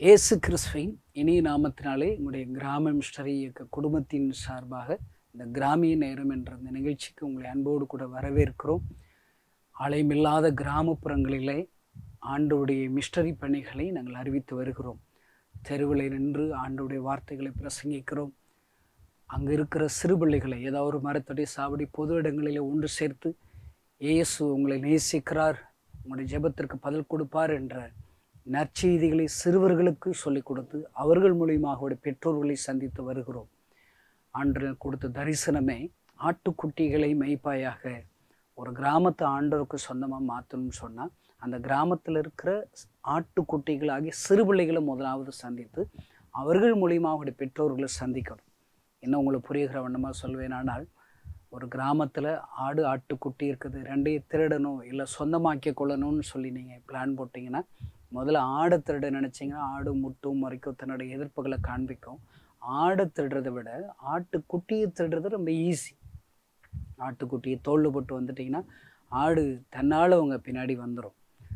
இயேசு கிறிஸ்துவின் இனிய நாமத்தினாலே உங்களுடைய கிராம மிஸ்டரி இயக்க குடும்பத்தின் சார்பாக இந்த கிராமிய நேரம் என்ற இந்த நிகழ்ச்சிக்கு உங்களை அன்போடு கூட வரவேற்கிறோம் ஆலயமில்லாத கிராமப்புறங்களிலே ஆண்டோடைய மிஸ்டரி பணிகளை நாங்கள் அறிவித்து வருகிறோம் தெருவில் நின்று ஆண்டோடைய வார்த்தைகளை பிரசங்கிக்கிறோம் அங்கே இருக்கிற சிறு பிள்ளைகளை ஏதாவது ஒரு மரத்தடி சாவடி பொது இடங்களில் ஒன்று சேர்த்து இயேசு உங்களை நேசிக்கிறார் உங்களுடைய ஜெபத்திற்கு பதில் கொடுப்பார் என்ற நற்செய்திகளை சிறுவர்களுக்கு சொல்லிக் கொடுத்து அவர்கள் மூலியமாக அவருடைய பெற்றோர்களை சந்தித்து வருகிறோம் ஆண்டு கொடுத்த தரிசனமே ஆட்டுக்குட்டிகளை மெய்ப்பாயாக ஒரு கிராமத்தை ஆண்டவருக்கு சொந்தமாக மாற்றணும்னு சொன்னால் அந்த கிராமத்தில் இருக்கிற ஆட்டுக்குட்டிகளாகிய சிறு பிள்ளைகளை முதலாவது சந்தித்து அவர்கள் மூலியமாக அவருடைய பெற்றோர்களை சந்திக்கணும் இன்னும் உங்களுக்கு புரிகிற வண்ணமாக சொல்வேனானால் ஒரு கிராமத்தில் ஆடு ஆட்டுக்குட்டி இருக்குது ரெண்டையும் திருடணும் இல்லை சொந்தமாக்கி கொள்ளணும்னு சொல்லி நீங்கள் பிளான் போட்டிங்கன்னா முதல்ல ஆடை திருட நினச்சிங்கன்னா ஆடு முட்டும் மறைக்கும் தன்னோட எதிர்ப்புகளை காண்பிக்கும் ஆடை திருடுறதை விட ஆட்டுக்குட்டியை திருடுறது ரொம்ப ஈஸி ஆட்டுக்குட்டியை தோல் போட்டு வந்துட்டிங்கன்னா ஆடு தன்னால் அவங்க பின்னாடி வந்துடும்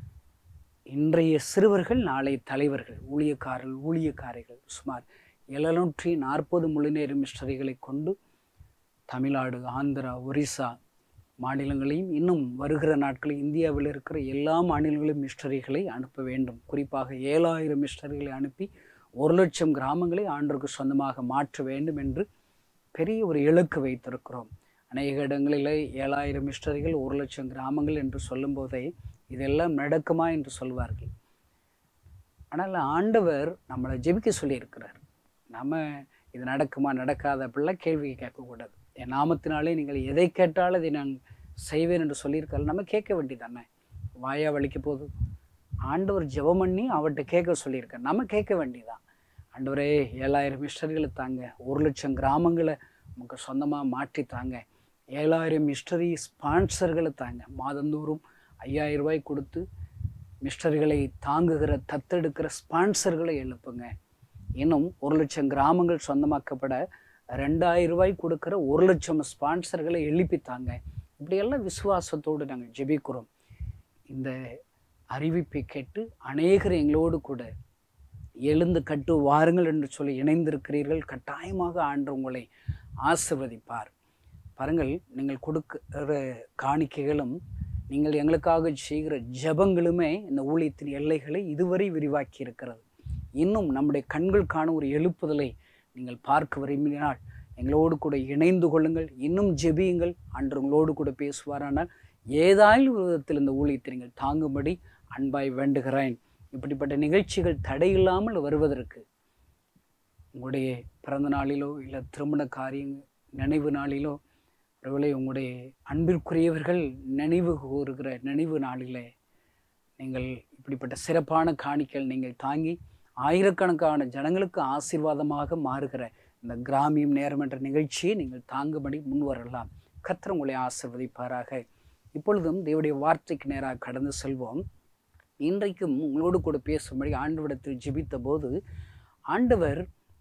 இன்றைய சிறுவர்கள் நாளை தலைவர்கள் ஊழியக்காரர்கள் ஊழியக்காரிகள் சுமார் எழுநூற்றி நாற்பது மொழிநேர மிஸ்டரிகளை கொண்டு தமிழ்நாடு ஆந்திரா ஒரிசா மாநிலங்களையும் இன்னும் வருகிற நாட்களில் இந்தியாவில் இருக்கிற எல்லா மாநிலங்களையும் மிஸ்டரிகளை அனுப்ப வேண்டும் குறிப்பாக ஏழாயிரம் மிஸ்டரிகளை அனுப்பி ஒரு லட்சம் கிராமங்களை ஆண்டுக்கு சொந்தமாக மாற்ற வேண்டும் என்று பெரிய ஒரு இலக்கு வைத்திருக்கிறோம் அநேக இடங்களில் ஏழாயிரம் மிஸ்டரிகள் ஒரு லட்சம் கிராமங்கள் என்று சொல்லும்போதே இதெல்லாம் நடக்குமா என்று சொல்வார்கள் ஆனால் ஆண்டவர் நம்மளை ஜெபிக்க சொல்லியிருக்கிறார் நம்ம இது நடக்குமா நடக்காத அப்படிலாம் கேள்வி கேட்கக்கூடாது என் நாமத்தினாலே நீங்கள் எதை கேட்டாலும் இதை நான் செய்வேன் என்று சொல்லியிருக்காரு நம்ம கேட்க வேண்டியதானே வாயா வலிக்க போகுது ஆண்டவர் ஜெபம் பண்ணி அவர்கிட்ட கேட்க சொல்லியிருக்கார் நம்ம கேட்க வேண்டியதான் ஆண்டவரே ஏழாயிரம் மிஸ்டரிகளை தாங்க ஒரு லட்சம் கிராமங்களை நமக்கு சொந்தமாக மாற்றி தாங்க ஏழாயிரம் மிஸ்டரி ஸ்பான்சர்களை தாங்க மாதந்தோறும் ஐயாயிரம் ரூபாய் கொடுத்து மிஸ்டர்களை தாங்குகிற தத்தெடுக்கிற ஸ்பான்சர்களை எழுப்புங்க இன்னும் ஒரு லட்சம் கிராமங்கள் சொந்தமாக்கப்பட ரெண்டாயிரம் ரூபாய் கொடுக்குற ஒரு லட்சம் ஸ்பான்சர்களை எழுப்பித்தாங்க இப்படியெல்லாம் விசுவாசத்தோடு நாங்கள் ஜெபிக்கிறோம் இந்த அறிவிப்பை கேட்டு அநேகர் எங்களோடு கூட எழுந்து கட்டு வாருங்கள் என்று சொல்லி இணைந்திருக்கிறீர்கள் கட்டாயமாக ஆண்டு உங்களை ஆசிர்வதிப்பார் பாருங்கள் நீங்கள் கொடுக்கிற காணிக்கைகளும் நீங்கள் எங்களுக்காக செய்கிற ஜபங்களுமே இந்த ஊழியத்தின் எல்லைகளை இதுவரை விரிவாக்கி இருக்கிறது இன்னும் நம்முடைய கண்கள் காண ஒரு எழுப்புதலை நீங்கள் பார்க்க விரும்பினால் எங்களோடு கூட இணைந்து கொள்ளுங்கள் இன்னும் ஜெபியுங்கள் அன்று உங்களோடு கூட பேசுவாரானால் ஏதாயும் விதத்தில் இந்த ஊழியத்தை நீங்கள் தாங்கும்படி அன்பாய் வேண்டுகிறேன் இப்படிப்பட்ட நிகழ்ச்சிகள் தடையில்லாமல் வருவதற்கு உங்களுடைய பிறந்த நாளிலோ இல்லை திருமண காரியம் நினைவு நாளிலோ ஒருவேளை உங்களுடைய அன்பிற்குரியவர்கள் நினைவு கூறுகிற நினைவு நாளிலே நீங்கள் இப்படிப்பட்ட சிறப்பான காணிக்கல் நீங்கள் தாங்கி ஆயிரக்கணக்கான ஜனங்களுக்கு ஆசீர்வாதமாக மாறுகிற இந்த கிராமியம் நேரம் என்ற நிகழ்ச்சியை நீங்கள் தாங்கும்படி முன் வரலாம் கத்திர உங்களை ஆசிர்வதிப்பாராக இப்பொழுதும் தேவடைய வார்த்தைக்கு நேராக கடந்து செல்வோம் இன்றைக்கும் உங்களோடு கூட பேசும்படி ஆண்டவரிடத்தில் ஜெபித்த போது ஆண்டவர்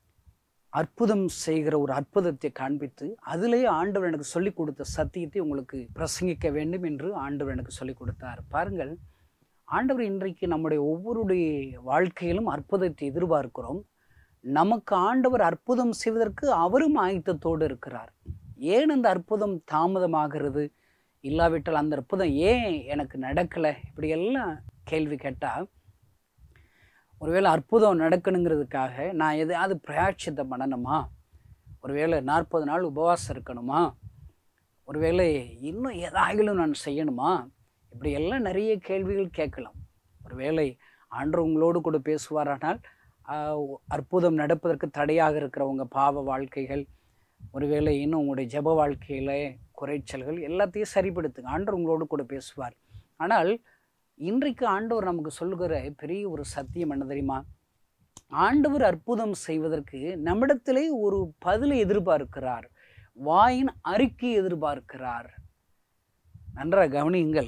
அற்புதம் செய்கிற ஒரு அற்புதத்தை காண்பித்து அதிலேயே ஆண்டவர் எனக்கு சொல்லிக் கொடுத்த சத்தியத்தை உங்களுக்கு பிரசங்கிக்க வேண்டும் என்று ஆண்டவர் எனக்கு சொல்லிக் கொடுத்தார் பாருங்கள் ஆண்டவர் இன்றைக்கு நம்முடைய ஒவ்வொருடைய வாழ்க்கையிலும் அற்புதத்தை எதிர்பார்க்கிறோம் நமக்கு ஆண்டவர் அற்புதம் செய்வதற்கு அவரும் ஆயத்தத்தோடு இருக்கிறார் ஏன் அந்த அற்புதம் தாமதமாகிறது இல்லாவிட்டால் அந்த அற்புதம் ஏன் எனக்கு நடக்கலை இப்படியெல்லாம் கேள்வி கேட்டால் ஒருவேளை அற்புதம் நடக்கணுங்கிறதுக்காக நான் எதையாவது பிரயாட்சியத்தை பண்ணணுமா ஒருவேளை நாற்பது நாள் உபவாசம் இருக்கணுமா ஒருவேளை இன்னும் எதாகிலும் நான் செய்யணுமா இப்படி எல்லாம் நிறைய கேள்விகள் கேட்கலாம் ஒருவேளை ஆண்டு உங்களோடு கூட பேசுவாரானால் அற்புதம் நடப்பதற்கு தடையாக இருக்கிறவங்க பாவ வாழ்க்கைகள் ஒருவேளை இன்னும் உங்களுடைய ஜப வாழ்க்கையில் குறைச்சல்கள் எல்லாத்தையும் சரிப்படுத்துங்க ஆண்டு உங்களோடு கூட பேசுவார் ஆனால் இன்றைக்கு ஆண்டவர் நமக்கு சொல்லுகிற பெரிய ஒரு சத்தியம் என்ன தெரியுமா ஆண்டவர் அற்புதம் செய்வதற்கு நம்மிடத்திலே ஒரு பதிலை எதிர்பார்க்கிறார் வாயின் அறிக்கை எதிர்பார்க்கிறார் நன்றாக கவனியுங்கள்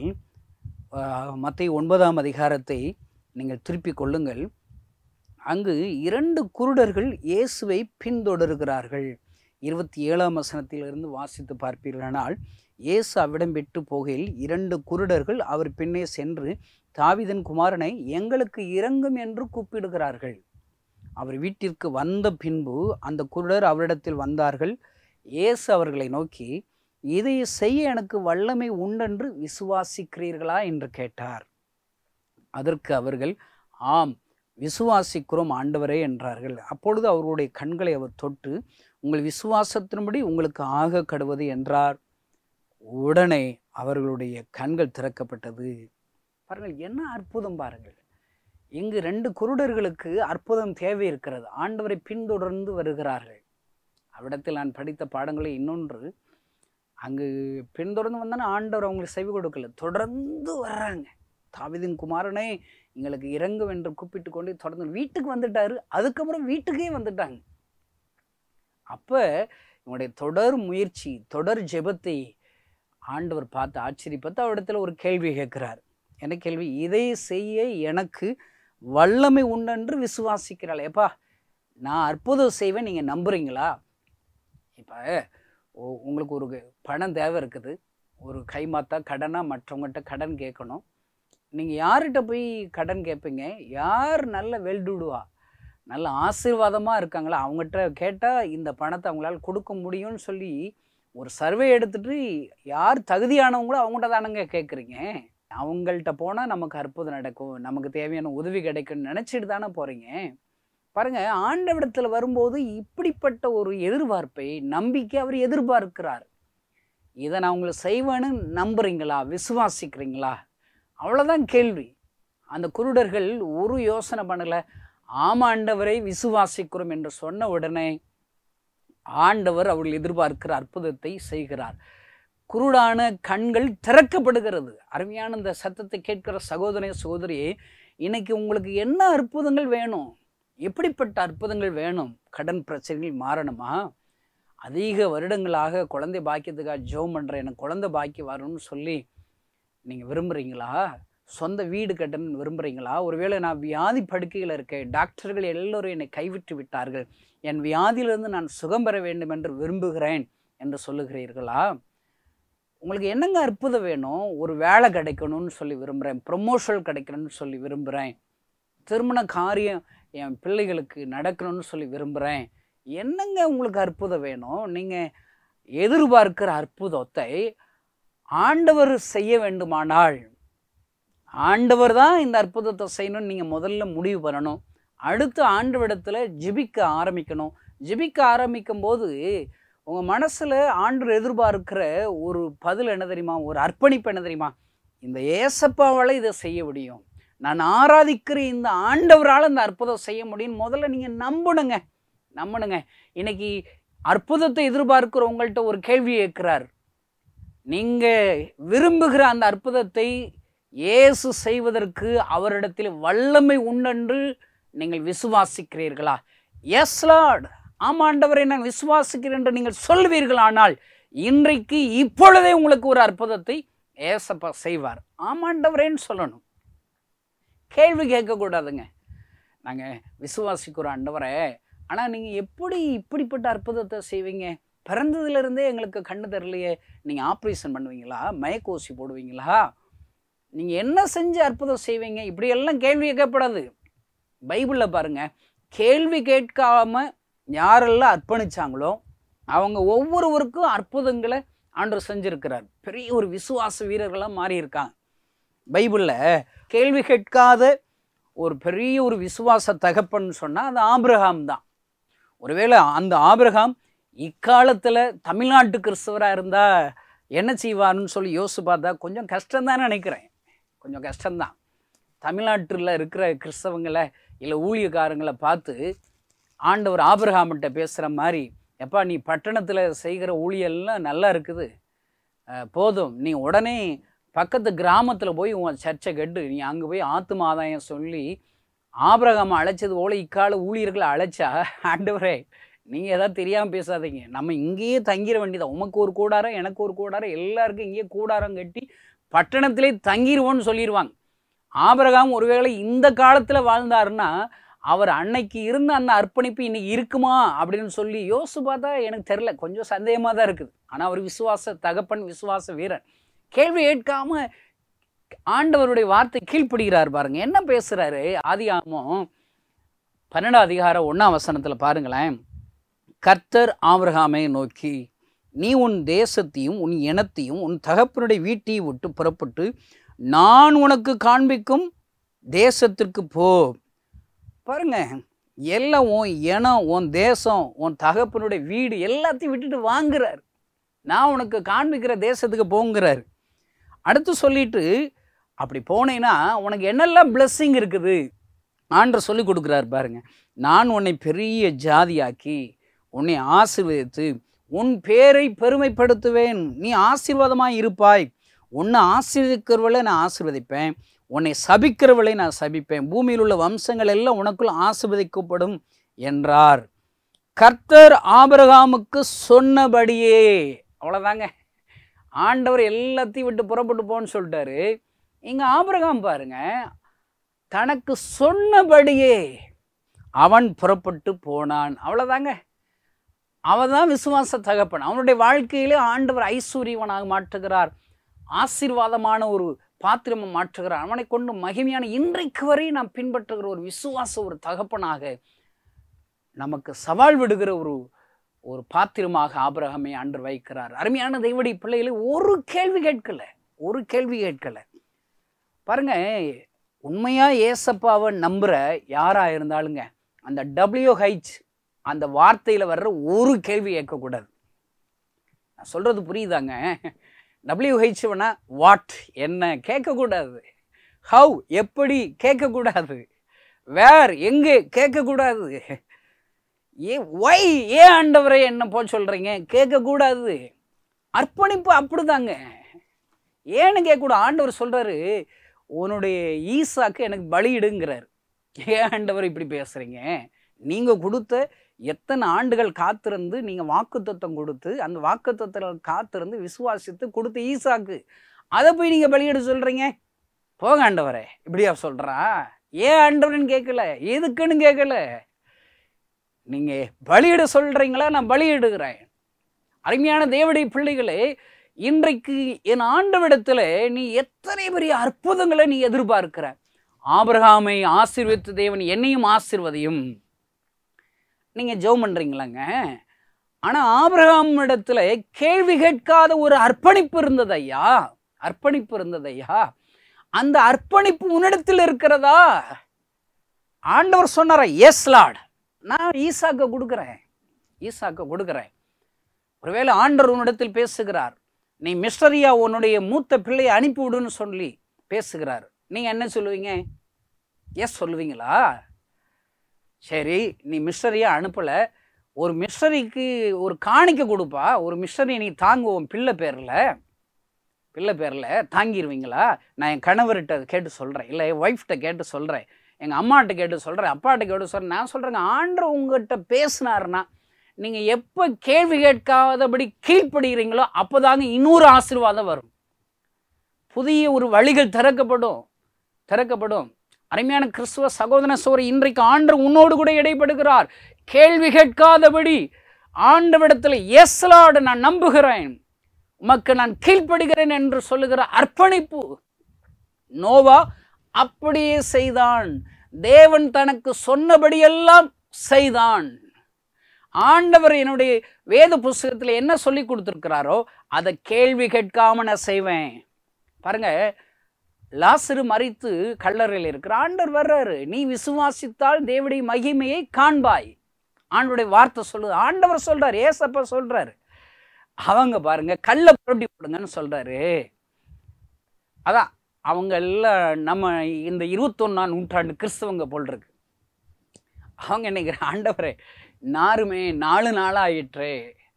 மத்திய ஒன்பதாம் அதிகாரத்தை நீங்கள் திருப்பிக் கொள்ளுங்கள் அங்கு இரண்டு குருடர்கள் இயேசுவை பின்தொடர்கிறார்கள் இருபத்தி ஏழாம் வசனத்திலிருந்து வாசித்து பார்ப்பீர்களானால் இயேசு அவ்விடம் விட்டு போகையில் இரண்டு குருடர்கள் அவர் பின்னே சென்று தாவிதன் குமாரனை எங்களுக்கு இறங்கும் என்று கூப்பிடுகிறார்கள் அவர் வீட்டிற்கு வந்த பின்பு அந்த குருடர் அவரிடத்தில் வந்தார்கள் இயேசு அவர்களை நோக்கி இதை செய்ய எனக்கு வல்லமை உண்டென்று விசுவாசிக்கிறீர்களா என்று கேட்டார் அதற்கு அவர்கள் ஆம் விசுவாசிக்கிறோம் ஆண்டவரே என்றார்கள் அப்பொழுது அவர்களுடைய கண்களை அவர் தொட்டு உங்கள் விசுவாசத்தின்படி உங்களுக்கு ஆக கடுவது என்றார் உடனே அவர்களுடைய கண்கள் திறக்கப்பட்டது பாருங்கள் என்ன அற்புதம் பாருங்கள் இங்கு ரெண்டு குருடர்களுக்கு அற்புதம் தேவை இருக்கிறது ஆண்டவரை பின்தொடர்ந்து வருகிறார்கள் அவ்விடத்தில் நான் படித்த பாடங்களை இன்னொன்று அங்கு பின்தொடர்ந்து வந்தானே ஆண்டவர் அவங்களுக்கு செவி கொடுக்கல தொடர்ந்து வர்றாங்க தாவிதின் குமாரனே எங்களுக்கு இறங்கும் என்று கூப்பிட்டு கொண்டு தொடர்ந்து வீட்டுக்கு வந்துட்டாரு அதுக்கப்புறம் வீட்டுக்கே வந்துட்டாங்க அப்போ இவங்களுடைய தொடர் முயற்சி தொடர் ஜெபத்தை ஆண்டவர் பார்த்து ஆச்சரியப்பட்டு அவரிடத்துல ஒரு கேள்வி கேட்கிறார் என்ன கேள்வி இதை செய்ய எனக்கு வல்லமை உண்டென்று விசுவாசிக்கிறாள் ஏப்பா நான் அற்புதம் செய்வேன் நீங்கள் நம்புறீங்களா இப்போ உங்களுக்கு ஒரு பணம் தேவை இருக்குது ஒரு கைமாத்தா கடனாக மற்றவங்ககிட்ட கடன் கேட்கணும் நீங்கள் யார்கிட்ட போய் கடன் கேட்பீங்க யார் நல்ல வெல்டுடுவா நல்ல ஆசீர்வாதமாக இருக்காங்களா அவங்ககிட்ட கேட்டால் இந்த பணத்தை அவங்களால கொடுக்க முடியும்னு சொல்லி ஒரு சர்வே எடுத்துட்டு யார் தகுதியானவங்களோ அவங்கள்ட்ட தானங்க கேட்குறீங்க அவங்கள்ட்ட போனால் நமக்கு அற்புதம் நடக்கும் நமக்கு தேவையான உதவி கிடைக்கும்னு நினச்சிட்டு தானே போகிறீங்க பாருங்க ஆண்டவிடத்தில் வரும்போது இப்படிப்பட்ட ஒரு எதிர்பார்ப்பை நம்பிக்கை அவர் எதிர்பார்க்கிறார் இதை நான் உங்களை செய்வேன்னு நம்புறீங்களா விசுவாசிக்கிறீங்களா அவ்வளோதான் கேள்வி அந்த குருடர்கள் ஒரு யோசனை பண்ணலை ஆமாண்டவரை விசுவாசிக்கிறோம் என்று சொன்ன உடனே ஆண்டவர் அவர்கள் எதிர்பார்க்கிற அற்புதத்தை செய்கிறார் குருடான கண்கள் திறக்கப்படுகிறது அருமையான இந்த சத்தத்தை கேட்கிற சகோதர சகோதரியே இன்னைக்கு உங்களுக்கு என்ன அற்புதங்கள் வேணும் எப்படிப்பட்ட அற்புதங்கள் வேணும் கடன் பிரச்சனைகள் மாறணுமா அதிக வருடங்களாக குழந்தை பாக்கியத்துக்காக ஜோம் பண்ணுறேன் எனக்கு குழந்தை பாக்கியம் வரணும்னு சொல்லி நீங்கள் விரும்புகிறீங்களா சொந்த வீடு கட்டணும்னு விரும்புகிறீங்களா ஒருவேளை நான் வியாதி படுக்கையில் இருக்கேன் டாக்டர்கள் எல்லோரும் என்னை கைவிட்டு விட்டார்கள் என் வியாதியிலிருந்து நான் சுகம் பெற வேண்டும் என்று விரும்புகிறேன் என்று சொல்லுகிறீர்களா உங்களுக்கு என்னங்க அற்புதம் வேணும் ஒரு வேலை கிடைக்கணும்னு சொல்லி விரும்புகிறேன் ப்ரொமோஷன் கிடைக்கணும்னு சொல்லி விரும்புகிறேன் திருமண காரியம் என் பிள்ளைகளுக்கு நடக்கணும்னு சொல்லி விரும்புகிறேன் என்னங்க உங்களுக்கு அற்புதம் வேணும் நீங்கள் எதிர்பார்க்கிற அற்புதத்தை ஆண்டவர் செய்ய வேண்டுமானால் ஆண்டவர் தான் இந்த அற்புதத்தை செய்யணும்னு நீங்கள் முதல்ல முடிவு பண்ணணும் அடுத்து ஆண்டவரிடத்தில் ஜெபிக்க ஆரம்பிக்கணும் ஜெபிக்க ஆரம்பிக்கும் போது உங்கள் மனசில் ஆண்டு எதிர்பார்க்கிற ஒரு பதில் என்ன தெரியுமா ஒரு அர்ப்பணிப்பு என்ன தெரியுமா இந்த ஏசப்பாவால் இதை செய்ய முடியும் நான் ஆராதிக்கிற இந்த ஆண்டவரால் இந்த அற்புதம் செய்ய முடியும் முதல்ல நீங்கள் நம்பணுங்க நம்பணுங்க இன்னைக்கு அற்புதத்தை எதிர்பார்க்கிற உங்கள்கிட்ட ஒரு கேள்வி கேட்கிறார் நீங்கள் விரும்புகிற அந்த அற்புதத்தை இயேசு செய்வதற்கு அவரிடத்தில் வல்லமை உண்டென்று நீங்கள் விசுவாசிக்கிறீர்களா எஸ் லார்ட் ஆமாண்டவரை நான் விசுவாசிக்கிறேன் என்று நீங்கள் சொல்வீர்களானால் இன்றைக்கு இப்பொழுதே உங்களுக்கு ஒரு அற்புதத்தை ஏசப்பா செய்வார் ஆமாண்டவரேன்னு சொல்லணும் கேள்வி கேட்கக்கூடாதுங்க நாங்கள் விசுவாசிக்கிறோம் ஆண்டவரை ஆனால் நீங்கள் எப்படி இப்படிப்பட்ட அற்புதத்தை செய்வீங்க பிறந்ததுலேருந்தே எங்களுக்கு கண்ணு தெரியலையே நீங்கள் ஆப்ரேஷன் பண்ணுவீங்களா மயக்கோசி போடுவீங்களா நீங்கள் என்ன செஞ்சு அற்புதம் செய்வீங்க இப்படியெல்லாம் கேள்வி கேட்கப்படாது பைபிளில் பாருங்க கேள்வி கேட்காம யாரெல்லாம் அர்ப்பணிச்சாங்களோ அவங்க ஒவ்வொருவருக்கும் அற்புதங்களை ஆண்டவர் செஞ்சிருக்கிறார் பெரிய ஒரு விசுவாச வீரர்களாக மாறி இருக்காங்க பைபிளில் கேள்வி கேட்காத ஒரு பெரிய ஒரு விசுவாச தகப்பன்னு சொன்னால் அது ஆபிரகாம் தான் ஒருவேளை அந்த ஆபிரகாம் இக்காலத்தில் தமிழ்நாட்டு கிறிஸ்தவராக இருந்தால் என்ன செய்வார்னு சொல்லி யோசிச்சு பார்த்தா கொஞ்சம் கஷ்டம்தான் நினைக்கிறேன் கொஞ்சம் கஷ்டம்தான் தமிழ்நாட்டில் இருக்கிற கிறிஸ்தவங்களை இல்லை ஊழியக்காரங்களை பார்த்து ஆண்டவர் ஆபிரகாம்கிட்ட பேசுகிற மாதிரி எப்பா நீ பட்டணத்தில் செய்கிற ஊழியெல்லாம் நல்லா இருக்குது அஹ், போதும் நீ உடனே பக்கத்து கிராமத்தில் போய் உன் சர்ச்சை கட்டு நீ அங்கே போய் ஆத்தும ஆதாயம் சொல்லி ஆபிரகாமை அழைச்சது போல இக்கால ஊழியர்களை அழைச்சா ஆண்டவரே நீங்கள் எதாவது தெரியாமல் பேசாதீங்க நம்ம இங்கேயே தங்கிட வேண்டியதான் உமக்கு ஒரு கூடாரம் எனக்கு ஒரு கூடாரம் எல்லாருக்கும் இங்கேயே கூடாரம் கட்டி பட்டணத்திலே தங்கிடுவோன்னு சொல்லிடுவாங்க ஆபிரகாம் ஒருவேளை இந்த காலத்தில் வாழ்ந்தாருன்னா அவர் அன்னைக்கு இருந்த அந்த அர்ப்பணிப்பு இன்னைக்கு இருக்குமா அப்படின்னு சொல்லி யோசிச்சு பார்த்தா எனக்கு தெரில கொஞ்சம் சந்தேகமாக தான் இருக்குது ஆனால் அவர் விசுவாச தகப்பன் விசுவாச வீரன் கேள்வி கேட்காம ஆண்டவருடைய வார்த்தை கீழ்ப்படுகிறார் பாருங்க என்ன பேசுறாரு ஆதியாகமம் பன்னெண்டாம் அதிகாரம் ஒன்றாம் வசனத்தில் பாருங்களேன் கர்த்தர் ஆபிரகாமை நோக்கி நீ உன் தேசத்தையும் உன் இனத்தையும் உன் தகப்பனுடைய வீட்டையும் விட்டு புறப்பட்டு நான் உனக்கு காண்பிக்கும் தேசத்திற்கு போ பாருங்க எல்லாம் உன் இனம் உன் தேசம் உன் தகப்பனுடைய வீடு எல்லாத்தையும் விட்டுட்டு வாங்குறார் நான் உனக்கு காண்பிக்கிற தேசத்துக்கு போங்கிறார் அடுத்து சொல்லிட்டு அப்படி போனேன்னா உனக்கு என்னெல்லாம் blessing இருக்குது ஆண்டர் சொல்லி கொடுக்குறாரு பாருங்க நான் உன்னை பெரிய ஜாதியாக்கி உன்னை ஆசீர்வதித்து உன் பேரை பெருமைப்படுத்துவேன் நீ ஆசீர்வாதமாய் இருப்பாய் உன்னை ஆசீர்வதிக்கிறவளை நான் ஆசீர்வதிப்பேன் உன்னை சபிக்கிறவளை நான் சபிப்பேன் பூமியில் உள்ள வம்சங்கள் எல்லாம் உனக்குள் ஆசீர்வதிக்கப்படும் என்றார் கர்த்தர் ஆபிரகாமுக்கு சொன்னபடியே அவ்வளோதாங்க ஆண்டவர் எல்லாத்தையும் விட்டு புறப்பட்டு போன்னு சொல்லிட்டாரு இங்க ஆபிரகாம் பாருங்க தனக்கு சொன்னபடியே அவன் புறப்பட்டு போனான் அவ்வளோதாங்க அவன் தான் விசுவாச தகப்பன் அவனுடைய வாழ்க்கையிலே ஆண்டவர் ஐஸ்வர்யவனாக மாற்றுகிறார் ஆசீர்வாதமான ஒரு பாத்திரமா மாற்றுகிறார் அவனை கொண்டு மகிமையான இன்றைக்கு வரை நாம் பின்பற்றுகிற ஒரு விசுவாச ஒரு தகப்பனாக நமக்கு சவால் விடுகிற ஒரு ஒரு பாத்திரமாக ஆபிரகாமை ஆண்டு வைக்கிறார் அருமையான தெய்வடி பிள்ளைகளை ஒரு கேள்வி கேட்கல ஒரு கேள்வி கேட்கல பாருங்க உண்மையா ஏசப்பாவை நம்புற யாரா இருந்தாலுங்க அந்த டபிள்யூஹெச் அந்த வார்த்தையில வர்ற ஒரு கேள்வி கேட்கக்கூடாது நான் சொல்றது புரியுதாங்க டபிள்யூஹெச் வேணா வாட் என்ன கேட்கக்கூடாது ஹவ் எப்படி கேட்கக்கூடாது வேர் எங்கே கேட்கக்கூடாது ஏ ஒய் ஏன் ஆண்டவரே என்ன போக சொல்கிறீங்க கேட்கக்கூடாது அர்ப்பணிப்பு அப்படிதாங்க ஏன்னு கேட்கக்கூடாது ஆண்டவர் சொல்கிறாரு உன்னுடைய ஈசாக்கு எனக்கு பலியிடுங்கிறார் ஏன் ஆண்டவர் இப்படி பேசுகிறீங்க நீங்கள் கொடுத்த எத்தனை ஆண்டுகள் காத்திருந்து நீங்கள் வாக்குத்தத்தம் கொடுத்து அந்த வாக்குத்தத்தம் காத்திருந்து விசுவாசித்து கொடுத்த ஈசாக்கு அதை போய் நீங்கள் பலியிட சொல்கிறீங்க போங்க ஆண்டவரே இப்படியா சொல்கிறா ஏன் ஆண்டவரன்னு கேட்கல எதுக்குன்னு கேட்கல நீங்கள் பலியிட சொல்கிறீங்களா நான் பலியிடுகிறேன் அருமையான தேவடைய பிள்ளைகளே இன்றைக்கு என் ஆண்டவிடத்தில் நீ எத்தனை பெரிய அற்புதங்களை நீ எதிர்பார்க்கிற ஆபிரகாமை ஆசீர்வதித்த தேவன் என்னையும் ஆசீர்வதியும் நீங்கள் ஜெபம் பண்ணுறீங்களாங்க ஆனால் ஆபிரகாம் இடத்துல கேள்வி கேட்காத ஒரு அர்ப்பணிப்பு இருந்தது ஐயா அர்ப்பணிப்பு இருந்தது ஐயா அந்த அர்ப்பணிப்பு உன்னிடத்தில் இருக்கிறதா ஆண்டவர் சொன்னாரா எஸ் லார்ட் நான் ஈசாக்க கொடுக்குறேன் ஈசாக்க கொடுக்குறேன் ஒருவேளை ஆண்டவர் உன்னிடத்தில் பேசுகிறார் நீ மிஸ்டரியா உன்னுடைய மூத்த பிள்ளையை அனுப்பிவிடுன்னு சொல்லி பேசுகிறார் நீங்கள் என்ன சொல்லுவீங்க எஸ் சொல்லுவீங்களா சரி நீ மிஸ்டரியா அனுப்பலை ஒரு மிஸ்டரிக்கு ஒரு காணிக்க கொடுப்பா ஒரு மிஸ்டரி நீ தாங்குவோம் பிள்ளை பேரில் பிள்ளை பேரில் தாங்கிடுவீங்களா நான் என் கணவர்கிட்ட கேட்டு சொல்கிறேன் இல்லை என் ஒய்ஃப்கிட்ட கேட்டு சொல்கிறேன் எங்கள் அம்மாட்ட கேட்டு சொல்கிறேன் அப்பாட்ட கேட்டு சொல்கிறேன் நான் சொல்கிறேங்க ஆண்டர் உங்ககிட்ட பேசினாருன்னா நீங்கள் எப்போ கேள்வி கேட்காதபடி கீழ்ப்படுகிறீங்களோ அப்போ தாங்க இன்னொரு ஆசீர்வாதம் வரும் புதிய ஒரு வழிகள் திறக்கப்படும் திறக்கப்படும் அருமையான கிறிஸ்துவ சகோதர சோறு இன்றைக்கு ஆண்டர் உன்னோடு கூட இடைப்படுகிறார் கேள்வி கேட்காதபடி ஆண்டவிடத்தில் எஸ்லாடு நான் நம்புகிறேன் உமக்கு நான் கீழ்ப்படுகிறேன் என்று சொல்லுகிற அர்ப்பணிப்பு நோவா அப்படியே செய்தான் தேவன் தனக்கு சொன்னபடியெல்லாம் செய்தான் ஆண்டவர் என்னுடைய வேத புஸ்தகத்தில் என்ன சொல்லி கொடுத்துருக்கிறாரோ அதை கேள்வி கேட்காம நான் செய்வேன் பாருங்க லாசரு மறித்து கல்லறையில் இருக்கிற ஆண்டவர் வர்றாரு நீ விசுவாசித்தால் தேவடைய மகிமையை காண்பாய் ஆண்டவருடைய வார்த்தை சொல்லுது ஆண்டவர் சொல்றாரு ஏசப்பா சொல்றாரு அவங்க பாருங்க கல்லை புரட்டி போடுங்கன்னு சொல்றாரு அதான் அவங்க எல்லாம் நம்ம இந்த இருபத்தொன்னாம் நூற்றாண்டு கிறிஸ்தவங்க போல் இருக்கு அவங்க நினைக்கிற ஆண்டவரே நாருமே நாலு நாளாயிற்றே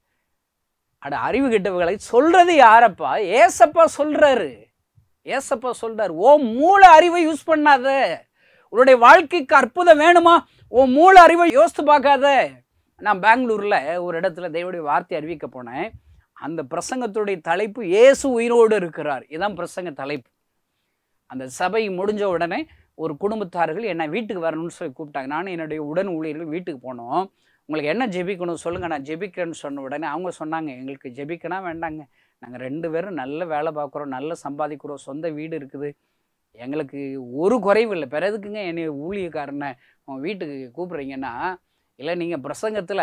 அட அறிவு கெட்டவர்களை சொல்றது யாரப்பா ஏசப்பா சொல்றாரு ஏசப்பா சொல்றாரு ஓ மூல அறிவை யூஸ் பண்ணாத உன்னுடைய வாழ்க்கைக்கு அற்புதம் வேணுமா ஓ மூல அறிவை யோசித்து பார்க்காத நான் பெங்களூர்ல ஒரு இடத்துல தேவடைய வார்த்தை அறிவிக்க போனேன் அந்த பிரசங்கத்துடைய தலைப்பு இயேசு உயிரோடு இருக்கிறார் இதான் பிரசங்க தலைப்பு அந்த சபை முடிஞ்ச உடனே ஒரு குடும்பத்தார்கள் என்னை வீட்டுக்கு வரணும்னு சொல்லி கூப்பிட்டாங்க நானும் என்னுடைய உடன் ஊழியர்கள் வீட்டுக்கு போனோம் உங்களுக்கு என்ன ஜெபிக்கணும் சொல்லுங்கள் நான் ஜெபிக்கிறேன்னு சொன்ன உடனே அவங்க சொன்னாங்க எங்களுக்கு ஜெபிக்கனா வேண்டாங்க நாங்கள் ரெண்டு பேரும் நல்ல வேலை பார்க்குறோம் நல்ல சம்பாதிக்கிறோம் சொந்த வீடு இருக்குது எங்களுக்கு ஒரு குறைவு இல்லை பிறகுக்குங்க என்னை ஊழியக்காரனை உங்கள் வீட்டுக்கு கூப்பிட்றீங்கன்னா இல்லை நீங்கள் பிரசங்கத்தில்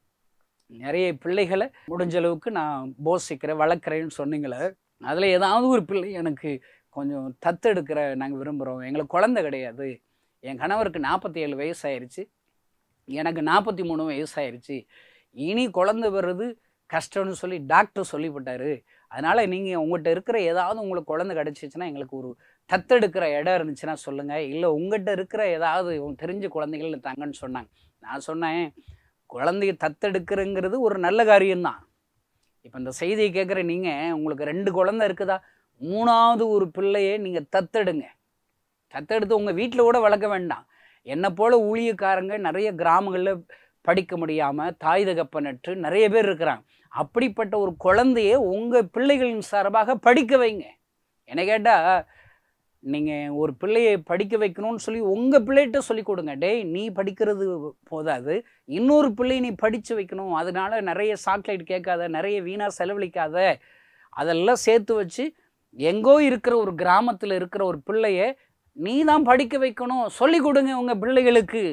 நிறைய பிள்ளைகளை முடிஞ்ச அளவுக்கு நான் போஷிக்கிறேன் வளர்க்குறேன்னு சொன்னீங்களே அதில் ஏதாவது ஒரு பிள்ளை எனக்கு கொஞ்சம் தத்தெடுக்கிற நாங்கள் விரும்புகிறோம் எங்களுக்கு குழந்தை கிடையாது என் கணவருக்கு நாற்பத்தி ஏழு வயசாயிருச்சு எனக்கு நாற்பத்தி மூணு வயசாயிருச்சு இனி குழந்தை வர்றது கஷ்டம்னு சொல்லி டாக்டர் சொல்லிவிட்டாரு அதனால் நீங்கள் உங்கள்கிட்ட இருக்கிற ஏதாவது உங்களுக்கு குழந்தை கிடச்சிச்சின்னா எங்களுக்கு ஒரு தத்தெடுக்கிற இடம் இருந்துச்சுன்னா சொல்லுங்கள் இல்லை உங்கள்கிட்ட இருக்கிற ஏதாவது உங்க தெரிஞ்ச குழந்தைகள் தாங்கன்னு சொன்னாங்க நான் சொன்னேன் குழந்தைய தத்தெடுக்கிறங்கிறது ஒரு நல்ல காரியம்தான் இப்போ இந்த செய்தியை கேட்குற நீங்கள் உங்களுக்கு ரெண்டு குழந்தை இருக்குதா மூணாவது ஒரு பிள்ளையை நீங்கள் தத்தெடுங்க தத்தெடுத்து உங்கள் வீட்டில் கூட வளர்க்க வேண்டாம் என்னை போல ஊழியக்காரங்க நிறைய கிராமங்களில் படிக்க முடியாமல் தாய் தகப்பனற்று நிறைய பேர் இருக்கிறாங்க அப்படிப்பட்ட ஒரு குழந்தைய உங்கள் பிள்ளைகளின் சார்பாக படிக்க வைங்க என்ன கேட்டால் நீங்கள் ஒரு பிள்ளையை படிக்க வைக்கணும்னு சொல்லி உங்கள் பிள்ளைகிட்ட சொல்லி கொடுங்க டேய் நீ படிக்கிறது போதாது இன்னொரு பிள்ளையை நீ படித்து வைக்கணும் அதனால நிறைய சாக்லேட் கேட்காத நிறைய வீணாக செலவழிக்காத அதெல்லாம் சேர்த்து வச்சு எங்கோ இருக்கிற ஒரு கிராமத்தில் இருக்கிற ஒரு பிள்ளைய நீ தான் படிக்க வைக்கணும் சொல்லி கொடுங்க உங்கள் பிள்ளைகளுக்கு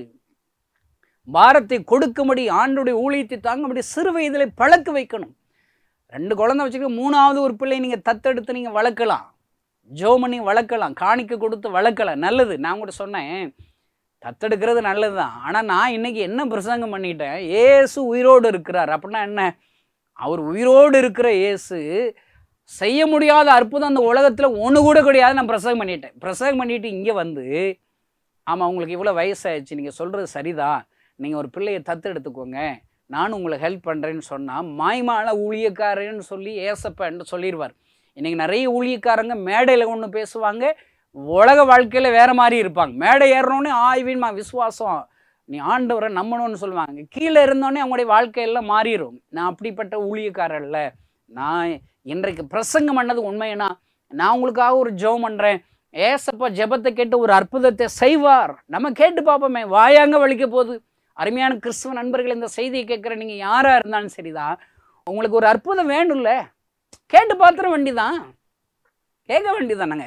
பாரத்தை கொடுக்கும்படி ஆண்டுடைய ஊழியத்தை தாங்கும்படி சிறு வயதில் பழக்க வைக்கணும் ரெண்டு குழந்தை வச்சுக்க மூணாவது ஒரு பிள்ளை நீங்கள் தத்தெடுத்து நீங்கள் வளர்க்கலாம் ஜோமணி வளர்க்கலாம் காணிக்க கொடுத்து வளர்க்கலாம் நல்லது நான் கூட சொன்னேன் தத்தெடுக்கிறது நல்லது தான் ஆனால் நான் இன்னைக்கு என்ன பிரசங்கம் பண்ணிட்டேன் ஏசு உயிரோடு இருக்கிறார் அப்படின்னா என்ன அவர் உயிரோடு இருக்கிற இயேசு செய்ய முடியாத அற்புதம் அந்த உலகத்தில் ஒன்று கூட கிடையாது நான் பிரசங்கம் பண்ணிட்டேன் பிரசங்கம் பண்ணிட்டு இங்கே வந்து ஆமாம் உங்களுக்கு இவ்வளோ வயசாயிடுச்சு நீங்கள் சொல்கிறது சரிதான் நீங்கள் ஒரு பிள்ளையை தத்தெடுத்துக்கோங்க நானும் உங்களுக்கு ஹெல்ப் பண்ணுறேன்னு சொன்னால் மாய்மான ஊழியக்காரன்னு சொல்லி ஏசப்பன்னு சொல்லிடுவார் இன்றைக்கி நிறைய ஊழியக்காரங்க மேடையில் ஒன்று பேசுவாங்க உலக வாழ்க்கையில் வேறு மாதிரி இருப்பாங்க மேடை ஏறணுன்னே ஆய்வின்மா விசுவாசம் நீ ஆண்டவரை நம்பணும்னு சொல்லுவாங்க கீழே இருந்தோடனே அவங்களுடைய வாழ்க்கையெல்லாம் மாறிடும் நான் அப்படிப்பட்ட ஊழியக்காரர் இல்லை நான் இன்றைக்கு பிரசங்கம் பண்ணது உண்மைனா நான் உங்களுக்காக ஒரு ஜெபம் பண்ணுறேன் ஏசப்பா ஜெபத்தை கேட்டு ஒரு அற்புதத்தை செய்வார் நம்ம கேட்டு பார்ப்போமே வாயாங்க வலிக்க போகுது அருமையான கிறிஸ்துவ நண்பர்கள் இந்த செய்தியை கேட்குற நீங்கள் யாராக இருந்தாலும் சரிதான் உங்களுக்கு ஒரு அற்புதம் வேணும்ல கேட்டு பார்த்துட வேண்டிதான் கேட்க வேண்டியதானங்க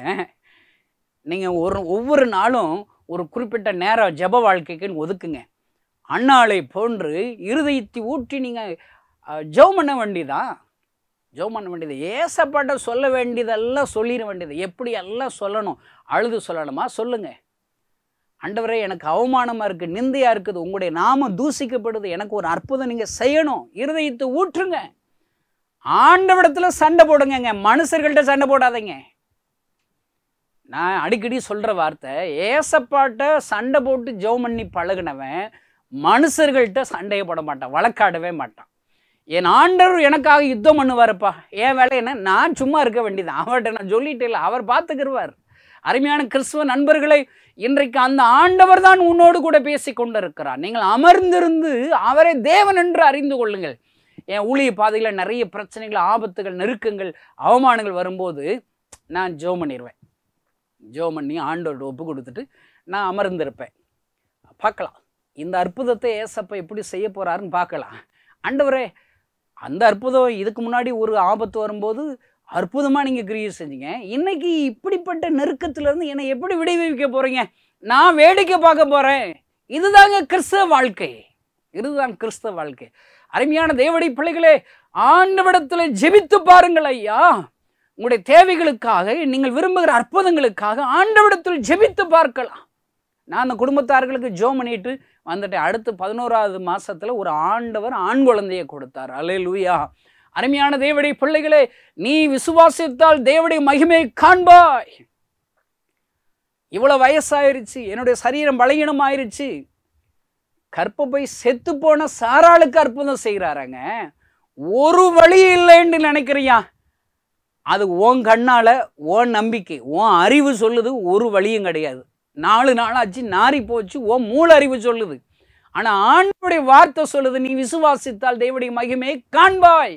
நீங்கள் ஒரு ஒவ்வொரு நாளும் ஒரு குறிப்பிட்ட நேரம் ஜெப வாழ்க்கைக்குன்னு ஒதுக்குங்க அண்ணாளை போன்று இருதயத்தை ஊற்றி நீங்கள் ஜெபம் பண்ண வேண்டியதான் ஜெபம் பண்ண வேண்டியது ஏசப்பாட்ட சொல்ல வேண்டியதெல்லாம் சொல்லிட வேண்டியது எப்படி எல்லாம் சொல்லணும் அழுது சொல்லணுமா சொல்லுங்க ஆண்டவரே எனக்கு அவமானமாக இருக்குது நிந்தையாக இருக்குது உங்களுடைய நாமம் தூசிக்கப்படுது எனக்கு ஒரு அற்புதம் நீங்கள் செய்யணும் இருதயத்தை ஊற்றுங்க ஆண்டவிடத்தில் சண்டை போடுங்கங்க மனுஷர்கள்ட்ட சண்டை போடாதீங்க நான் அடிக்கடி சொல்கிற வார்த்தை ஏசப்பாட்ட சண்டை போட்டு ஜெபம் பண்ணி பழகுனவன் மனுஷர்கள்ட்ட சண்டையை போட மாட்டான் வழக்காடவே மாட்டான் என் ஆண்டவர் எனக்காக யுத்தம் பண்ணுவாருப்பா என் வேலை என்ன நான் சும்மா இருக்க வேண்டியது அவர்கிட்ட நான் சொல்லிட்டே இல்லை அவர் பார்த்துக்கிருவார் அருமையான கிறிஸ்துவ நண்பர்களை இன்றைக்கு அந்த ஆண்டவர் தான் உன்னோடு கூட பேசி கொண்டிருக்கிறார் நீங்கள் அமர்ந்திருந்து அவரை தேவன் என்று அறிந்து கொள்ளுங்கள் என் ஊழிய பாதையில் நிறைய பிரச்சனைகள் ஆபத்துகள் நெருக்கங்கள் அவமானங்கள் வரும்போது நான் ஜோ பண்ணிடுவேன் ஜோ பண்ணி ஆண்டோட ஒப்பு கொடுத்துட்டு நான் அமர்ந்திருப்பேன் பார்க்கலாம் இந்த அற்புதத்தை ஏசப்ப எப்படி செய்ய போகிறாருன்னு பார்க்கலாம் ஆண்டவரே அந்த அற்புதம் இதுக்கு முன்னாடி ஒரு ஆபத்து வரும்போது அற்புதமாக நீங்கள் கிரியை செஞ்சீங்க இன்னைக்கு இப்படிப்பட்ட நெருக்கத்திலேருந்து என்னை எப்படி விடுவிக்க போகிறீங்க நான் வேடிக்கை பார்க்க போகிறேன் இதுதாங்க கிறிஸ்தவ வாழ்க்கை இதுதான் கிறிஸ்தவ வாழ்க்கை அருமையான தேவடி பிள்ளைகளே ஆண்டவிடத்தில் ஜெபித்து பாருங்கள் ஐயா உங்களுடைய தேவைகளுக்காக நீங்கள் விரும்புகிற அற்புதங்களுக்காக ஆண்டவிடத்தில் ஜெபித்து பார்க்கலாம் நான் அந்த குடும்பத்தார்களுக்கு ஜோ பண்ணிட்டு வந்துட்டேன் அடுத்து பதினோராவது மாசத்துல ஒரு ஆண்டவர் ஆண் குழந்தையை கொடுத்தார் அலே லூயா அருமையான தேவடைய பிள்ளைகளே நீ விசுவாசித்தால் தேவடைய மகிமையை காண்பாய் இவ்வளவு வயசாயிருச்சு என்னுடைய சரீரம் பலகீனம் ஆயிருச்சு கற்பப்பை செத்து போன சாராளுக்கு அற்புதம் செய்கிறாராங்க ஒரு வழி இல்லைன்னு நினைக்கிறியா அது உன் கண்ணால உன் நம்பிக்கை உன் அறிவு சொல்லுது ஒரு வழியும் கிடையாது நாலு நாளாச்சு நாரி போச்சு உன் மூல அறிவு சொல்லுது ஆனா ஆண்டுடைய வார்த்தை சொல்லுது நீ விசுவாசித்தால் தேவடைய மகிமையை காண்பாய்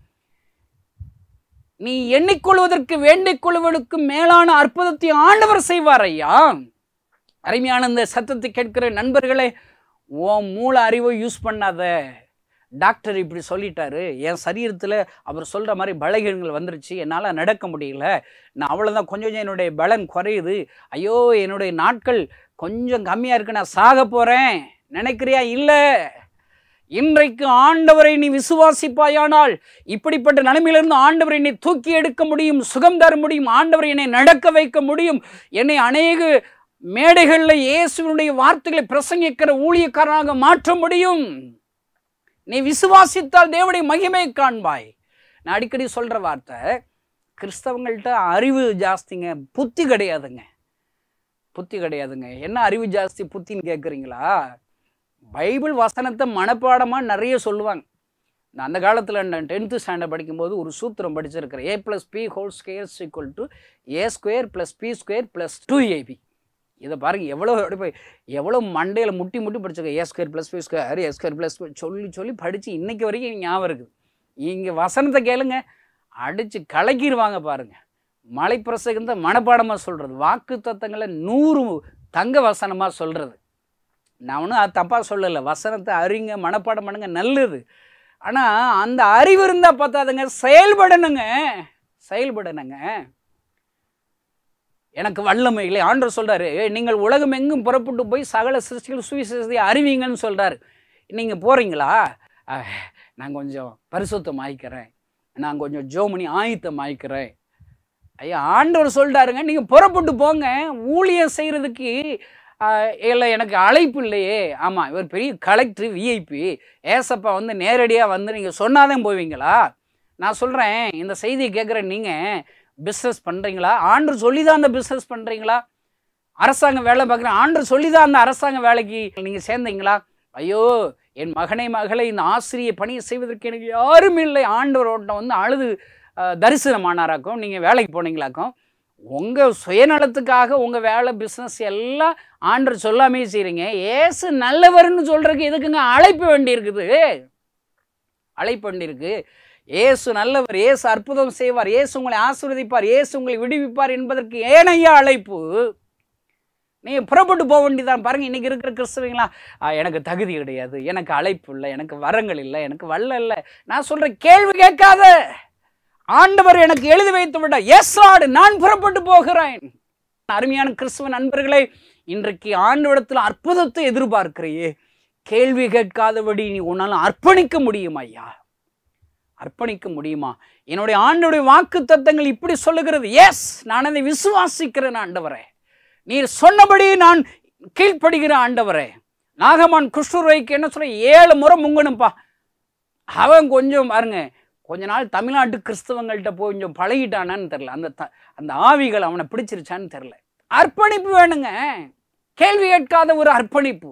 நீ எண்ணிக்கொள்வதற்கு வேண்டிக் கொள்வதற்கு மேலான அற்புதத்தை ஆண்டவர் செய்வார் ஐயா அருமையான இந்த சத்தத்தை கேட்கிற நண்பர்களே உன் மூல அறிவை யூஸ் பண்ணாத டாக்டர் இப்படி சொல்லிட்டாரு என் சரீரத்தில் அவர் சொல்கிற மாதிரி பலகீனங்கள் வந்துருச்சு என்னால் நடக்க முடியல நான் அவ்வளோதான் கொஞ்சம் கொஞ்சம் என்னுடைய பலன் குறையுது ஐயோ என்னுடைய நாட்கள் கொஞ்சம் கம்மியாக இருக்கு நான் சாக போகிறேன் நினைக்கிறியா இல்லை இன்றைக்கு ஆண்டவரை நீ விசுவாசிப்பாயானால் இப்படிப்பட்ட நிலைமையிலிருந்து ஆண்டவரை என்னை தூக்கி எடுக்க முடியும் சுகம் தர முடியும் ஆண்டவரை என்னை நடக்க வைக்க முடியும் என்னை அநேக மேடைகளில் இயேசுவினுடைய வார்த்தைகளை பிரசங்கிக்கிற ஊழியக்காரனாக மாற்ற முடியும் நீ விசுவாசித்தால் தேவனுடைய மகிமை காண்பாய் நான் அடிக்கடி சொல்கிற வார்த்தை கிறிஸ்தவங்கள்ட்ட அறிவு ஜாஸ்திங்க புத்தி கிடையாதுங்க புத்தி கிடையாதுங்க என்ன அறிவு ஜாஸ்தி புத்தின்னு கேட்குறீங்களா பைபிள் வசனத்தை மனப்பாடமாக நிறைய சொல்லுவாங்க நான் அந்த காலத்தில் நான் டென்த்து ஸ்டாண்டர்ட் படிக்கும்போது ஒரு சூத்திரம் படிச்சிருக்கிறேன் A plus B whole square equal to A square plus B square plus two AB இதை பாருங்க எவ்வளோ அப்படி போய் எவ்வளோ மண்டையில் முட்டி முட்டி படிச்சிருக்கேன் A square plus B square A square plus சொல்லி சொல்லி படித்து இன்னைக்கு வரைக்கும் எனக்கு ஞாபகம் இருக்குது இங்கே வசனத்தை கேளுங்க அடித்து கலக்கிடுவாங்க பாருங்க மலை பிரசகந்த மனப்பாடமாக சொல்கிறது வாக்கு தத்தங்களை நூறு தங்க வசனமாக சொல்கிறது நான் ஒன்றும் அது தப்பாக சொல்லலை வசனத்தை அறிங்க மனப்பாடம் பண்ணுங்க நல்லது ஆனால் அந்த அறிவு இருந்தால் பார்த்தாதுங்க செயல்படணுங்க செயல்படணுங்க எனக்கு வல்லமை இல்லை ஆண்டவர் சொல்றாரு நீங்கள் உலகம் எங்கும் புறப்பட்டு போய் சகல சிருஷ்டிகள் சுவிசேஷத்தை அறிவிங்கன்னு சொல்றாரு நீங்கள் போறீங்களா அஹ், நான் கொஞ்சம் பரிசுத்தம் ஆயிக்கிறேன் நான் கொஞ்சம் ஜோமணி ஆயத்தம் ஆயிக்கிறேன் ஐயா ஆண்டவர் சொல்றாருங்க நீங்கள் புறப்பட்டு போங்க ஊழியம் செய்கிறதுக்கு இல்லை எனக்கு அழைப்பு இல்லையே ஆமாம் இவர் பெரிய கலெக்டர் விஐபி ஏசப்பா வந்து நேரடியாக வந்து நீங்கள் சொன்னாதான் போவீங்களா நான் சொல்கிறேன் இந்த செய்தியை கேட்குற நீங்கள் பிஸ்னஸ் பண்ணுறீங்களா ஆண்டு சொல்லி தான் அந்த பிஸ்னஸ் பண்ணுறீங்களா அரசாங்க வேலை பார்க்குறேன் ஆண்டு சொல்லி தான் அந்த அரசாங்க வேலைக்கு நீங்கள் சேர்ந்தீங்களா ஐயோ என் மகனை மகளை இந்த ஆசிரிய பணியை செய்வதற்கு எனக்கு யாரும் இல்லை ஆண்டவரோட்ட வந்து அழுது அஹ், தரிசனமானாராக்கும் நீங்கள் வேலைக்கு போனீங்களாக்கும் உங்கள் சுயநலத்துக்காக உங்கள் வேலை பிஸ்னஸ் எல்லாம் ஆண்டர் சொல்லாமே செய்கிறீங்க ஏசு நல்லவர்னு சொல்கிறதுக்கு எதுக்குங்க அழைப்பு வேண்டி இருக்குது அழைப்பு வேண்டி இருக்கு ஏசு நல்லவர் ஏசு அற்புதம் செய்வார் ஏசு உங்களை ஆசீர்வதிப்பார் ஏசு உங்களை விடுவிப்பார் என்பதற்கு ஏனையா அழைப்பு நீங்கள் புறப்பட்டு போக வேண்டியதான் பாருங்க இன்னைக்கு இருக்கிற கிறிஸ்தவங்களா "ஆ, எனக்கு தகுதி கிடையாது எனக்கு அழைப்பு இல்லை எனக்கு வரங்கள் இல்லை எனக்கு வல்ல இல்லை நான் சொல்கிறேன் கேள்வி கேட்காத ஆண்டவர் எனக்கு எழுதி வைத்து விட எஸ் ஆடு நான் புறப்பட்டு போகிறேன் அருமையான கிறிஸ்துவ நண்பர்களே இன்றைக்கு ஆண்டவடத்தில் அற்புதத்தை எதிர்பார்க்கிறையே கேள்வி கேட்காதபடி நீ உன்னால் அர்ப்பணிக்க முடியும் ஐயா அர்ப்பணிக்க முடியுமா என்னுடைய ஆண்டவருடைய வாக்கு தத்தங்கள் இப்படி சொல்லுகிறது எஸ் நான் அதை விசுவாசிக்கிறேன் ஆண்டவரே நீர் சொன்னபடி நான் கீழ்ப்படுகிற ஆண்டவரே நாகமான் குஷ்டூர்வைக்கு என்ன சொல்ற ஏழு முறை முங்கணும்ப்பா அவன் கொஞ்சம் பாருங்க கொஞ்ச நாள் தமிழ்நாட்டு கிறிஸ்தவங்கள்ட்ட போய் கொஞ்சம் பழகிட்டானான்னு தெரில அந்த த அந்த ஆவிகள் அவனை பிடிச்சிருச்சான்னு தெரில அர்ப்பணிப்பு வேணுங்க கேள்வி கேட்காத ஒரு அர்ப்பணிப்பு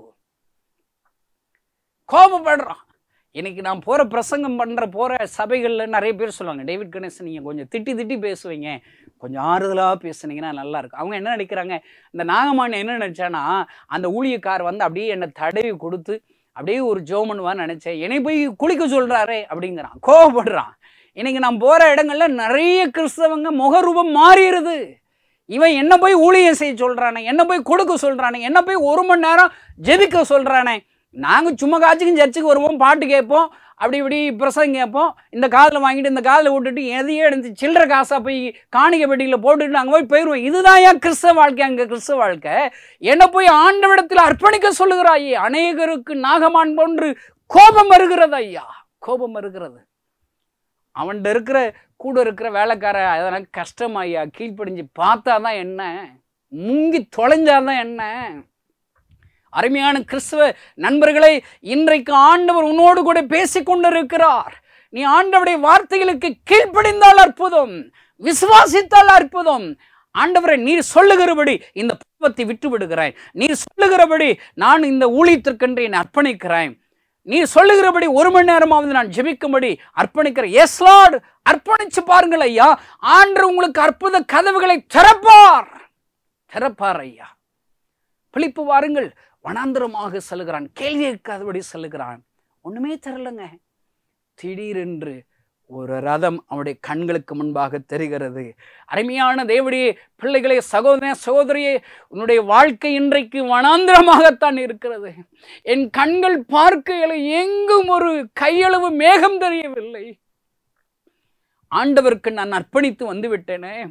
கோபப்படுறான் இன்னைக்கு நான் போகிற பிரசங்கம் பண்ணுற போகிற சபைகளில் நிறைய பேர் சொல்லுவாங்க டேவிட் கணேசன் நீங்கள் கொஞ்சம் திட்டி திட்டி பேசுவீங்க கொஞ்சம் ஆறுதலாக பேசுனீங்கன்னா நல்லா இருக்கும் அவங்க என்ன நினைக்கிறாங்க இந்த நாகமான் என்ன நினச்சானா அந்த ஊழியக்கார் வந்து அப்படியே என்னை தடவி கொடுத்து அப்படியே ஒரு ஜோமனுவான்னு நினச்சேன் என்னை போய் குளிக்க சொல்கிறாரே அப்படிங்கிறான் கோவப்படுறான் இன்னைக்கு நான் போகிற இடங்கள்ல நிறைய கிறிஸ்தவங்க முகரூபம் மாறிடுது இவன் என்ன போய் ஊழியம் செய்ய சொல்கிறானே என்ன போய் கொடுக்க சொல்கிறானே என்ன போய் ஒரு மணி நேரம் ஜெபிக்க சொல்கிறானே நாங்கள் சும்மா காட்சிக்கும் சர்ச்சுக்கு வருவோம் பாட்டு கேட்போம் அப்படி இப்படி பிரசங்கம் கேட்போம் இந்த காதில் வாங்கிட்டு இந்த காதில் விட்டுட்டு எதையே எடுத்து சில்லற காசாக போய் காணிக்கை பெட்டியில் போட்டுட்டு அங்கே போய் போயிடுவோம் இதுதான் ஏன் கிறிஸ்தவ வாழ்க்கை அங்கே கிறிஸ்தவ வாழ்க்கை என்ன போய் ஆண்டவிடத்தில் அர்ப்பணிக்க சொல்லுகிறாயே அநேகருக்கு நாகமான் போன்று கோபம் வருகிறது ஐயா கோபம் வருகிறது அவன்கிட்ட இருக்கிற கூட இருக்கிற வேலைக்கார அதனால் கஷ்டம் ஐயா கீழ்ப்படிஞ்சு பார்த்தா தான் என்ன முங்கி தொலைஞ்சாதான் என்ன அருமையான கிறிஸ்துவ நண்பர்களை இன்றைக்கு ஆண்டவர் உன்னோடு கூட பேசிக் கொண்டிருக்கிறார் நீ ஆண்டவருடைய வார்த்தைகளுக்கு கீழ்ப்படிந்தால் அற்புதம் விசுவாசித்தால் அற்புதம் ஆண்டவரை நீர் சொல்லுகிறபடி இந்த பாவத்தை விட்டு விடுகிறேன் நீர் சொல்லுகிறபடி நான் இந்த ஊழியத்திற்கென்று என்னை அர்ப்பணிக்கிறேன் நீர் சொல்லுகிறபடி ஒரு மணி நேரமாவது நான் ஜெபிக்கும்படி அர்ப்பணிக்கிறேன் எஸ் லார்ட் அர்ப்பணிச்சு பாருங்கள் ஐயா ஆண்டு உங்களுக்கு அற்புத கதவுகளை திறப்பார் திறப்பார் ஐயா பிழிப்பு வாருங்கள் வனாந்திரமாக செல்லுகிறான் கேள்வி கேட்காதபடி செல்லுகிறான் ஒண்ணுமே தரலங்க திடீரென்று ஒரு ரதம் அவனுடைய கண்களுக்கு முன்பாக தெரிகிறது அருமையான தேவடியே பிள்ளைகளே சகோதர சகோதரியே உன்னுடைய வாழ்க்கை இன்றைக்கு வனாந்திரமாகத்தான் இருக்கிறது என் கண்கள் பார்க்கையில் எங்கும் ஒரு கையளவு மேகம் தெரியவில்லை ஆண்டவருக்கு நான் அர்ப்பணித்து வந்து விட்டேனே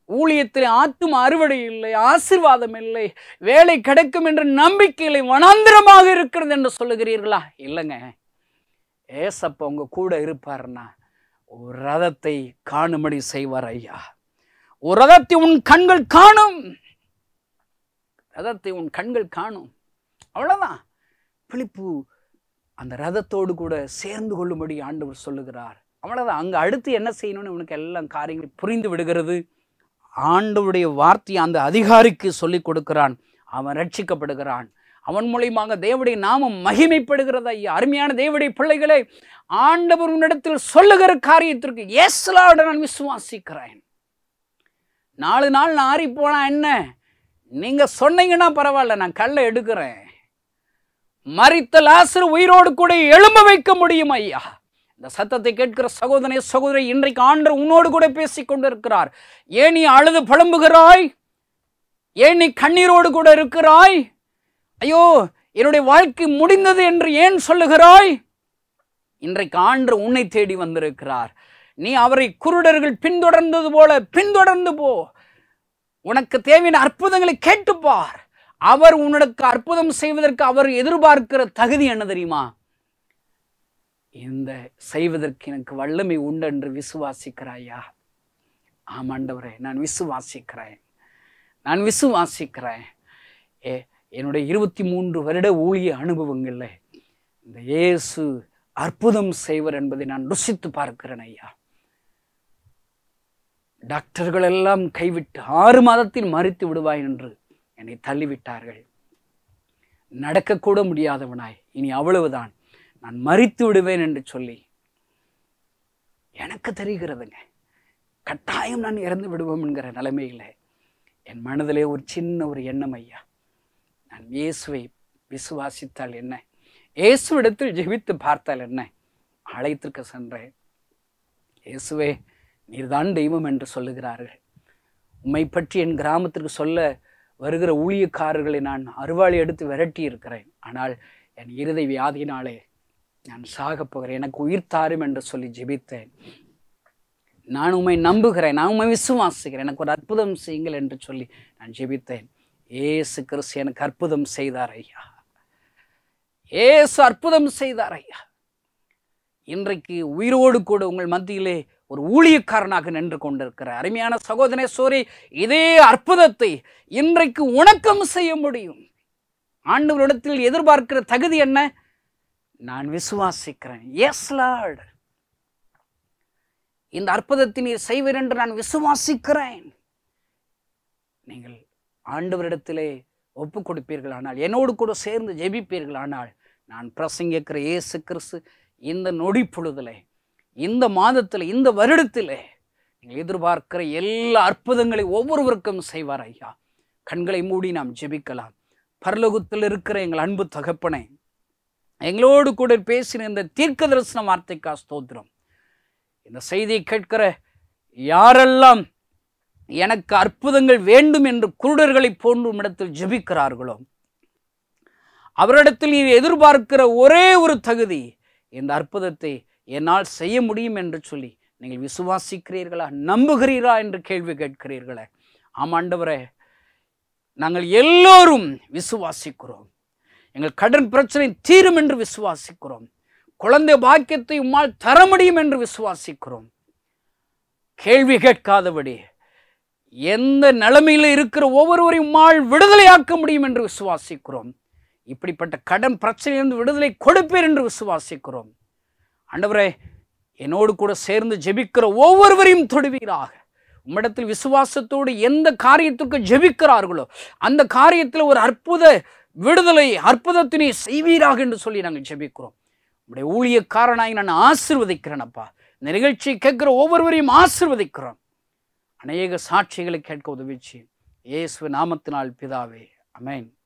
ஊழியத்தில் ஆத்தும் அறுவடை இல்லை ஆசீர்வாதம் இல்லை வேலை கிடைக்கும் என்ற நம்பிக்கை இல்லை வனாந்திரமாக இருக்கிறது என்று சொல்லுகிறீர்களா இல்லைங்க ஏசப்ப உங்க கூட இருப்பாருன்னா ஒரு ரதத்தை காணும்படி செய்வார் ஐயா ஒரு ரதத்தை உன் கண்கள் காணும் ரதத்தை உன் கண்கள் காணும் அவ்வளவுதான் பிலிப்பு அந்த ரதத்தோடு கூட சேர்ந்து கொள்ளும்படி ஆண்டவர் சொல்லுகிறார் அவ்வளவுதான் அங்க அடுத்து என்ன செய்யணும்னு இவனுக்கு எல்லாம் காரியங்கள் புரிந்து விடுகிறது ஆண்டவருடைய வார்த்தையை அந்த அதிகாரிக்கு சொல்லிக் கொடுக்கிறான் அவன் ரட்சிக்கப்படுகிறான் அவன் மூலியமாக தேவடைய நாமம் மகிமைப்படுகிறது ஐயா அருமையான தேவடைய பிள்ளைகளை ஆண்டவர் உன்னிடத்தில் சொல்லுகிற காரியத்திற்கு ஏசலாட நான் விசுவாசிக்கிறேன் நாலு நாள் நான் ஆறி போனா என்ன நீங்க சொன்னீங்கன்னா பரவாயில்ல நான் கல்லை எடுக்கிறேன் மரித்த லாசரு உயிரோடு கூட எழும்ப வைக்க முடியும் ஐயா இந்த சத்தத்தை கேட்கிற சகோதரனே சகோதரி இன்றைக்கு ஆண்டர் உன்னோடு கூட பேசிக் கொண்டிருக்கிறார் ஏன் நீ அழுது புலம்புகிறாய் ஏன் நீ கண்ணீரோடு கூட இருக்கிறாய் ஐயோ என்னுடைய வாழ்க்கை முடிந்தது என்று ஏன் சொல்லுகிறாய் இன்றைக்கு ஆண்டு உன்னை தேடி வந்திருக்கிறார் நீ அவரை குருடர்கள் பின்தொடர்ந்தது போல பின்தொடர்ந்து போ உனக்கு தேவையான அற்புதங்களை கேட்டுப்பார் அவர் உனக்கு அற்புதம் செய்வதற்கு அவர் எதிர்பார்க்கிற தகுதி என்ன தெரியுமா இந்த செய்வதற்கு எனக்கு வல்லமை உண்டு என்று விசுவாசிக்கிறாயா ஆமாண்டவரே நான் விசுவாசிக்கிறேன் நான் விசுவாசிக்கிறேன் ஏ என்னுடைய இருபத்தி மூன்று வருட ஊழிய அனுபவங்கள்ல இந்த இயேசு அற்புதம் செய்வர் என்பதை நான் ருசித்து பார்க்கிறேன் ஐயா டாக்டர்கள் எல்லாம் கைவிட்டு ஆறு மாதத்தில் மறித்து விடுவாய் என்று என்னை தள்ளிவிட்டார்கள் நடக்கக்கூட முடியாதவனாய் இனி அவ்வளவுதான் நான் மறித்து விடுவேன் என்று சொல்லி எனக்கு தெரிகிறதுங்க கட்டாயம் நான் இறந்து விடுவோம் என்கிற நிலைமையில் என் மனதிலே ஒரு சின்ன ஒரு எண்ணம் ஐயா நான் இயேசுவை விசுவாசித்தால் என்ன இயேசுவிடத்தில் ஜெபித்து பார்த்தால் என்ன ஆலயத்திற்கு சென்றேன் இயேசுவே நீர்தான் தெய்வம் என்று சொல்லுகிறார்கள் உம்மை பற்றி என் கிராமத்திற்கு சொல்ல வருகிற ஊழியக்காரர்களை நான் அருவாளி எடுத்து விரட்டி இருக்கிறேன் ஆனால் என் இருதை வியாதியினாலே நான் சாகப் போகிறேன் எனக்கு உயிர் தாரும் என்று சொல்லி ஜெபித்தேன் நான் உம்மை நம்புகிறேன் நான் உம்மை விசுவாசிக்கிறேன் எனக்கு ஒரு அற்புதம் செய்யுங்கள் என்று சொல்லி நான் ஜெபித்தேன் ஏசு கிறிஸ்து எனக்கு அற்புதம் செய்தார் ஐயா ஏசு அற்புதம் செய்தார் ஐயா இன்றைக்கு உயிரோடு கூட உங்கள் மத்தியிலே ஒரு ஊழியக்காரனாக நின்று கொண்டிருக்கிற அருமையான சகோதரே சோரி இதே அற்புதத்தை இன்றைக்கு உணக்கம் செய்ய முடியும் ஆண்டவரிடத்தில் எதிர்பார்க்கிற தகுதி என்ன நான் விசுவாசிக்கிறேன் எஸ் லார்ட் இந்த அற்புதத்தை நீர் செய்வீர் என்று நான் விசுவாசிக்கிறேன் நீங்கள் ஆண்டவரிடத்திலே ஒப்பு கொடுப்பீர்களானால் என்னோடு கூட சேர்ந்து ஜெபிப்பீர்களானால் நான் பிரசங்கிக்கிற இயேசு கிறிஸ்து இந்த நொடி பொழுதிலே இந்த மாதத்தில் இந்த வருடத்திலே நீங்கள் எதிர்பார்க்கிற எல்லா அற்புதங்களை ஒவ்வொருவருக்கும் செய்வார் ஐயா கண்களை மூடி நாம் ஜெபிக்கலாம் பரலோகத்தில் இருக்கிற எங்கள் அன்பு தகப்பனே எங்களோடு கூட பேசின இந்த தீர்க்க தரிசன வார்த்தைக்கா ஸ்தோத்திரம் இந்த செய்தியை கேட்கிற யாரெல்லாம் எனக்கு அற்புதங்கள் வேண்டும் என்று குருடர்களை போன்றும் இடத்தில் ஜெபிக்கிறார்களோ அவரிடத்தில் நீர் எதிர்பார்க்கிற ஒரே ஒரு தகுதி இந்த அற்புதத்தை என்னால் செய்ய முடியும் என்று சொல்லி நீங்கள் விசுவாசிக்கிறீர்களா நம்புகிறீரா என்று கேள்வி கேட்கிறீர்களே ஆமாண்டவரே நாங்கள் எல்லோரும் விசுவாசிக்கிறோம் எங்கள் கடன் பிரச்சனை தீரும் என்று விசுவாசிக்கிறோம் குழந்தை பாக்கியத்தை உம்மால் தர முடியும் என்று விசுவாசிக்கிறோம் கேள்வி கேட்காதபடி எந்த நிலைமையில் இருக்கிற ஒவ்வொருவரையும் உம்மால் விடுதலையாக்க முடியும் என்று விசுவாசிக்கிறோம் இப்படிப்பட்ட கடன் பிரச்சனையிலிருந்து விடுதலை கொடுப்பீர் என்று விசுவாசிக்கிறோம் ஆண்டவரே என்னோடு கூட சேர்ந்து ஜெபிக்கிற ஒவ்வொருவரையும் தொடுவீராக உம்மிடத்தில் விசுவாசத்தோடு எந்த காரியத்துக்கு ஜெபிக்கிறார்களோ அந்த காரியத்தில் ஒரு அற்புத விடுதலை அற்புதத்தினை செய்வீராக என்று சொல்லி நாங்கள் ஜெபிக்கிறோம் உங்களுடைய ஊழியக்காரனாய் நான் ஆசிர்வதிக்கிறேன் அப்பா இந்த நிகழ்ச்சியை கேட்கிற ஒவ்வொருவரையும் ஆசிர்வதிக்கிறோம் அநேக சாட்சிகளை கேட்க உதவிச்சு இயேசு நாமத்தினால் பிதாவே அமேன்